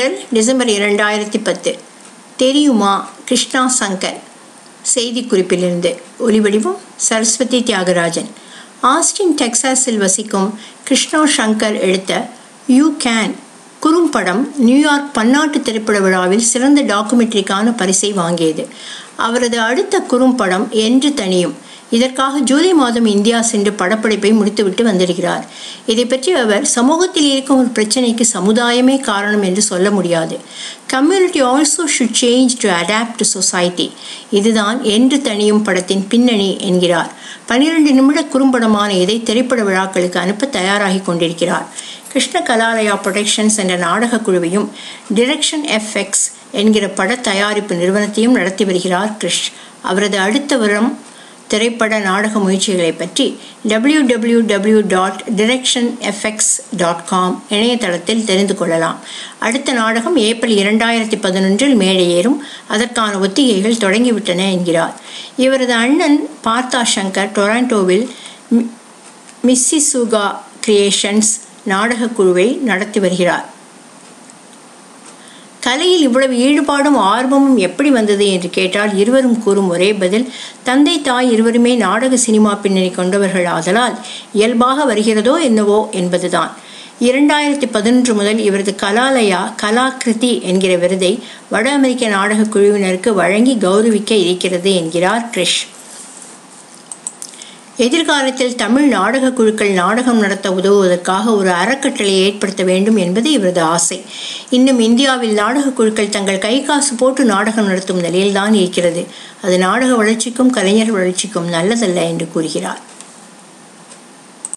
இதழ் டிசம்பர் இரண்டாயிரத்தி பத்து தெரியுமா கிருஷ்ணா சங்கர் செய்திக்குறிப்பிலிருந்து ஒலிவடிவம் சரஸ்வதி தியாகராஜன் ஆஸ்டின் டெக்சாஸில் வசிக்கும் கிருஷ்ணா சங்கர் எடுத்த யூ கேன் குறும்படம் நியூயார்க் பன்னாட்டு திரைப்பட விழாவில் சிறந்த டாக்குமெண்ட்ரிக்கான பரிசை வாங்கியது அவரது அடுத்த குறும்படம் என்று தனியும் இதற்காக ஜூலை மாதம் இந்தியா சென்று படப்பிடிப்பை முடித்துவிட்டு வந்திருக்கிறார் இதை பற்றி அவர் சமூகத்தில் இருக்கும் ஒரு பிரச்சனைக்கு சமுதாயமே காரணம் என்று சொல்ல முடியாது community also should change to adapt to society இதுதான் என்று தனியும் படத்தின் பின்னணி என்கிறார் பனிரெண்டு நிமிட குறும்படமான இதை திரைப்பட விழாக்களுக்கு அனுப்ப தயாராகி கொண்டிருக்கிறார் கிருஷ்ண கலாலயா ப்ரொடக்ஷன்ஸ் என்ற நாடக குழுவையும் டிரெக்ஷன் எஃப்எக்ஸ் என்கிற பட தயாரிப்பு நிறுவனத்தையும் நடத்தி வருகிறார் கிருஷ் அவரது அடுத்த வருடம் திரைப்பட நாடக முயற்சிகளை பற்றி W W W dot direction FX dot com இணையதளத்தில் தெரிந்து கொள்ளலாம் அடுத்த நாடகம் ஏப்ரல் இரண்டாயிரத்தி பதினொன்றில் மேடையேறும் அதற்கான ஒத்திகைகள் தொடங்கிவிட்டன என்கிறார் இவரது அண்ணன் பார்த்தா சங்கர் டொராண்டோவில் மிஸ்ஸிசூகா கிரியேஷன்ஸ் நாடகக் குழுவை நடத்தி வருகிறார் கலையில் இவ்வளவு ஈடுபாடும் ஆர்வமும் எப்படி வந்தது என்று கேட்டால் இருவரும் கூறும் ஒரே பதில் தந்தை தாய் இருவருமே நாடக சினிமா பின்னணி கொண்டவர்கள் ஆதலால் இயல்பாக வருகிறதோ என்னவோ என்பதுதான் இரண்டாயிரத்தி பதினொன்று முதல் இவரது கலாலயா கலாகிருதி என்கிற விருதை வட அமெரிக்க நாடக குழுவினருக்கு வழங்கி கௌரவிக்க இருக்கிறது என்கிறார் கிரிஷ் எதிர்காலத்தில் தமிழ் நாடக குழுக்கள் நாடகம் நடத்த உதவுவதற்காக ஒரு அறக்கட்டளையை ஏற்படுத்த வேண்டும் என்பது இவரது ஆசை இன்னும் இந்தியாவில் நாடக குழுக்கள் தங்கள் கை காசு போட்டு நாடகம் நடத்தும் நிலையில்தான் இருக்கிறது அது நாடக வளர்ச்சிக்கும் கலைஞர் வளர்ச்சிக்கும் நல்லதல்ல என்று கூறுகிறார்